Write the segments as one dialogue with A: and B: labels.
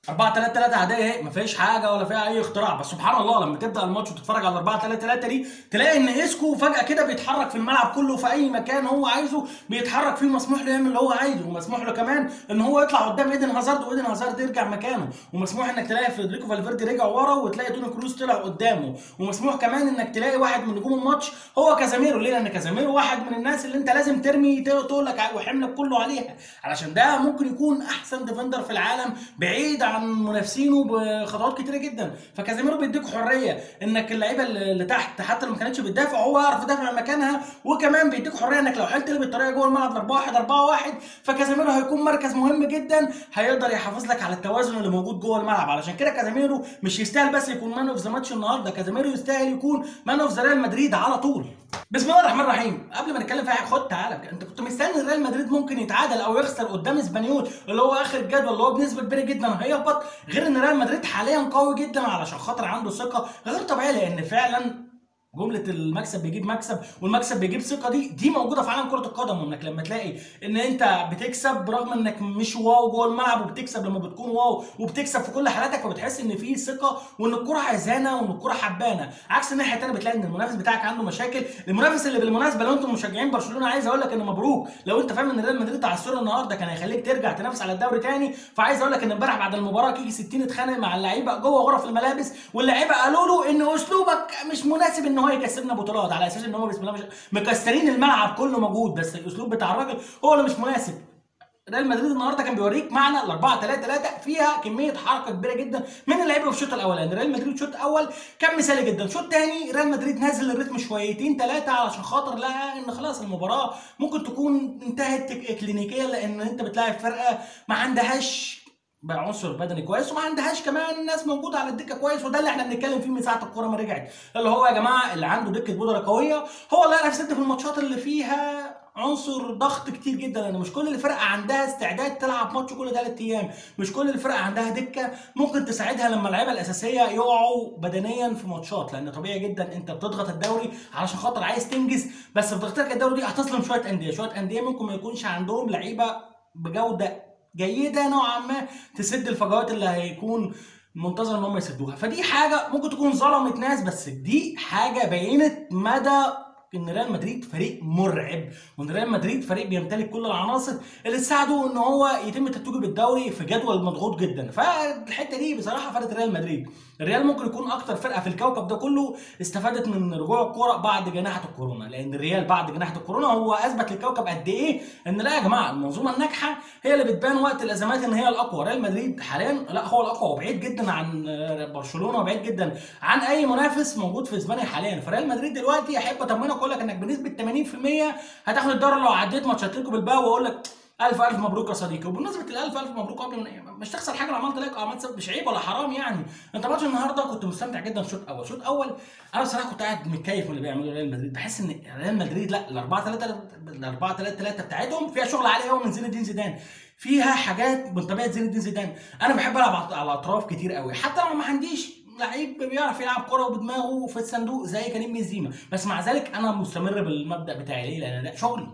A: 4 3 3 عاديه اهي ما فيهاش حاجه ولا فيها اي اختراع بس سبحان الله لما تبدا الماتش وتتفرج على 4 3 3 دي تلاقي ان اسكو فجاه كده بيتحرك في الملعب كله في اي مكان هو عايزه بيتحرك فيه مسموح له يعمل اللي هو عايزه ومسموح له كمان ان هو يطلع قدام ايدن هازارد وايدن هازارد يرجع مكانه ومسموح انك تلاقي فederico فالفيردي رجع ورا وتلاقي دوني كروز طلع قدامه ومسموح كمان انك تلاقي واحد من نجوم الماتش هو كازاميرو ليه لان كازاميرو واحد من الناس اللي انت لازم ترمي تقولك وحملك كله عليها علشان ده ممكن يكون احسن ديفندر في العالم بعيد عن منافسينه بخطوات كتيره جدا فكازيميرو بيديك حريه انك اللعيبه اللي تحت حتى لو ما كانتش بتدافع هو يعرف يدافع مكانها وكمان بيديك حريه انك لو حلت بالطريقه جوه الملعب 4 1 4 1 فكازيميرو هيكون مركز مهم جدا هيقدر يحافظ لك على التوازن اللي موجود جوه الملعب علشان كده كازيميرو مش يستاهل بس يكون مان اوف ذا ماتش النهارده كازيميرو يستاهل يكون مان اوف ذا ريال مدريد على طول بسم الله الرحمن الرحيم قبل ما نتكلم في حاجه خد تعالى انت كنت مستني ريال مدريد ممكن يتعادل او يخسر قدام اسبانيول اللي هو اخر الجدول اللي هو بنسبه كبيره جدا هيهبط غير ان ريال مدريد حاليا قوي جدا علشان خاطر عنده ثقه غير طبيعيه لان فعلا جمله المكسب بيجيب مكسب والمكسب بيجيب ثقه دي دي موجوده في عالم كره القدم وانك لما تلاقي ان انت بتكسب برغم انك مش واو جوه الملعب وبتكسب لما بتكون واو وبتكسب في كل حالاتك فبتحس ان في ثقه وان الكره عايزانا وان الكره حبانا عكس الناحيه الثانيه بتلاقي ان المنافس بتاعك عنده مشاكل المنافس اللي بالمناسبه لو انتم مشجعين برشلونه عايز اقول لك ان مبروك لو انت فاهم ان ريال مدريد على الصوره النهارده كان هيخليك ترجع تنافس على الدوري تاني فعايز اقول لك ان امبارح بعد المباراه كيكي 60 اتخانق مع اللعيبه جوه غرف الملابس واللعيبه قالوا له ان اسلوبك مش مناسب ان هو يكسبنا بطولات على اساس ان هم بسم الله مش مكسرين الملعب كله موجود بس الاسلوب بتاع الراجل هو اللي مش مناسب ريال مدريد النهارده كان بيوريك معنى ال 4 3 3 فيها كميه حركه كبيره جدا من اللعيبه في الشوط الاولاني ريال مدريد الشوط الاول كان مثالي جدا الشوط الثاني ريال مدريد نازل الريتم شويتين ثلاثه علشان خاطر لقى ان خلاص المباراه ممكن تكون انتهت كلينيكيا لان انت بتلاعب فرقه ما عندهاش بعنصر بدني كويس وما عندهاش كمان ناس موجوده على الدكه كويس وده اللي احنا بنتكلم فيه من ساعه الكوره ما رجعت اللي هو يا جماعه اللي عنده دكه بودره قويه هو اللي يعرف يسد في الماتشات اللي فيها عنصر ضغط كتير جدا لان مش كل الفرقه عندها استعداد تلعب ماتش كل ثلاث ايام مش كل الفرقه عندها دكه ممكن تساعدها لما اللعيبه الاساسيه يقعوا بدنيا في ماتشات لان طبيعي جدا انت بتضغط الدوري علشان خاطر عايز تنجز بس في ضغطك الدوري دي هتظلم شويه انديه شويه انديه ممكن ما يكونش عندهم لعيبه بجوده جيده نوعا ما تسد الفجوات اللي هيكون منتظر ان هم يسدوها فدي حاجه ممكن تكون ظلمت ناس بس دي حاجه بينت مدى ان ريال مدريد فريق مرعب وان ريال مدريد فريق بيمتلك كل العناصر اللي تساعده ان هو يتم تتويجه بالدوري في جدول مضغوط جدا فالحته دي بصراحه فادت ريال مدريد الريال ممكن يكون اكتر فرقه في الكوكب ده كله استفادت من رجوع الكوره بعد جناحه الكورونا لان الريال بعد جناحه الكورونا هو اثبت للكوكب قد ايه ان لا يا جماعه المنظومه الناجحه هي اللي بتبان وقت الازمات ان هي الاقوى ريال مدريد حاليا لا هو الاقوى وبعيد جدا عن برشلونه وبعيد جدا عن اي منافس موجود في اسبانيا حاليا فريال مدريد دلوقتي احب اطمنك اقول لك انك بنسبه 80% هتاخد الدوري لو عديت ماتش اتلتيكو بالباو واقول لك الف الف مبروك يا صديقي وبالنسبه للالف الف مبروك قبل من مش تخسر حاجه لو عملت لك عملت مش عيب ولا حرام يعني انت ماتش النهارده كنت مستمتع جدا شوط اول شوط اول انا بصراحه كنت قاعد متكيف من اللي بيعمله ريال مدريد بحس ان ريال مدريد لا ال 4 3 ال 4 3 3 بتاعتهم فيها شغل عالي قوي من زين الدين زيدان فيها حاجات من طبيعه زين الدين زيدان انا بحب العب على الاطراف كتير قوي حتى لو ما عنديش لعيب بيعرف يلعب كوره بدماغه في الصندوق زي كريم بنزيما بس مع ذلك انا مستمر بالمبدا بتاعي ليه لان ده شغلي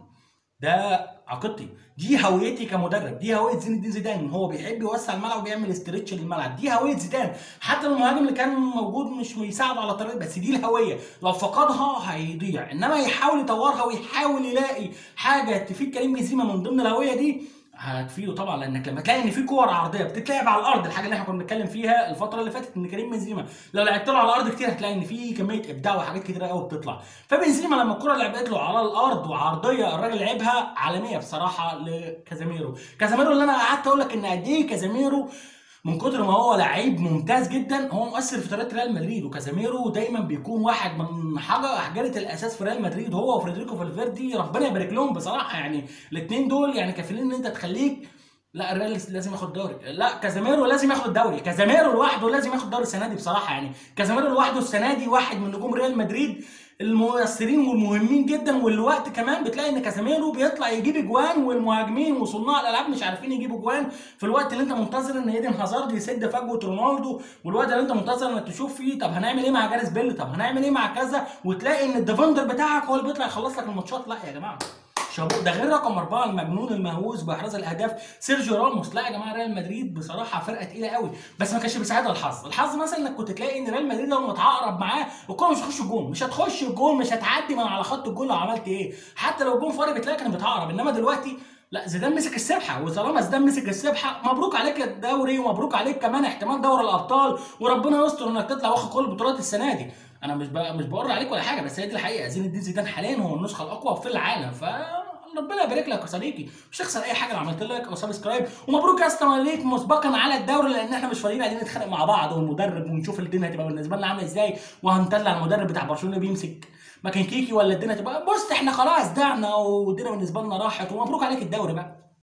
A: ده عقيدتي دي هويتي كمدرب دي هويه زين الدين زيدان هو بيحب يوسع الملعب ويعمل استرتش للملعب دي هويه زيدان حتى المهاجم اللي كان موجود مش بيساعده على طريقه بس دي الهويه لو فقدها هيضيع انما يحاول يطورها ويحاول يلاقي حاجه تفيد كريم بنزيما من ضمن الهويه دي هتفيده طبعا لانك لما تلاقي ان في كور عرضيه بتتلعب على الارض الحاجه اللي احنا كنا بنتكلم فيها الفتره اللي فاتت ان كريم بنزيما لو لعبت له على الارض كتير هتلاقي ان في كميه ابداع وحاجات كتير قوي بتطلع فبنزيما لما الكره لعبت له على الارض وعرضيه الراجل لعبها عالميه بصراحه لكازاميرو كازاميرو اللي انا قعدت اقول لك ان قد ايه كازاميرو من كتر ما هو لعيب ممتاز جدا هو مؤثر في طريقه ريال مدريد وكازاميرو دايما بيكون واحد من حاجه احجاره الاساس في ريال مدريد هو وفريدريكو فالفيردي ربنا يبارك لهم بصراحه يعني الاثنين دول يعني كافيين ان انت تخليك لا الريال لازم ياخد دوري لا كازاميرو لازم ياخد الدوري كازاميرو لوحده لازم ياخد دوري السنه دي بصراحه يعني كازاميرو لوحده السنه دي واحد من نجوم ريال مدريد المؤثرين والمهمين جدا والوقت كمان بتلاقي ان كازاميرو بيطلع يجيب اجوان والمهاجمين وصناع الالعاب مش عارفين يجيبوا اجوان في الوقت اللي انت منتظر ان ايدن هازارد يسد فجوه رونالدو والوقت اللي انت منتظر انك تشوف فيه طب هنعمل ايه مع جاريس بيل طب هنعمل ايه مع كذا وتلاقي ان الديفندر بتاعك هو اللي بيطلع يخلص لك الماتشات لا يا جماعه شابوه ده غير رقم اربعه المجنون المهووس باحراز الاهداف سيرجيو راموس لا يا جماعه ريال مدريد بصراحه فرقه تقيله قوي بس ما كانش بيساعدها الحظ الحظ مثلا انك كنت تلاقي ان ريال مدريد لو متعقرب معاه الكوره مش هتخش الجون مش هتخش الجون مش هتعدي من على خط الجون لو عملت ايه حتى لو الجون فاضي بتلاقي كان بيتعقرب انما دلوقتي لا زيدان مسك السبحه وطالما زيدان مسك السبحه مبروك عليك الدوري ومبروك عليك كمان احتمال دوري الابطال وربنا يستر انك تطلع واخد كل البطولات السنه دي انا مش بقى مش بقر عليك ولا حاجه بس هي دي الحقيقه زين الدين زيدان حاليا هو النسخه الاقوى في العالم ف ربنا يبارك لك يا صديقي مش تخسر اي حاجه لو عملت لك او سبسكرايب ومبروك يا اسطى ليك مسبقا على الدوري لان احنا مش فاضيين قاعدين نتخانق مع بعض والمدرب ونشوف الدنيا هتبقى بالنسبه لنا عامله ازاي وهنطلع المدرب بتاع برشلونه بيمسك مكان كيكي ولا الدنيا تبقى بص احنا خلاص دعنا والدنيا بالنسبه لنا راحت ومبروك عليك الدوري بقى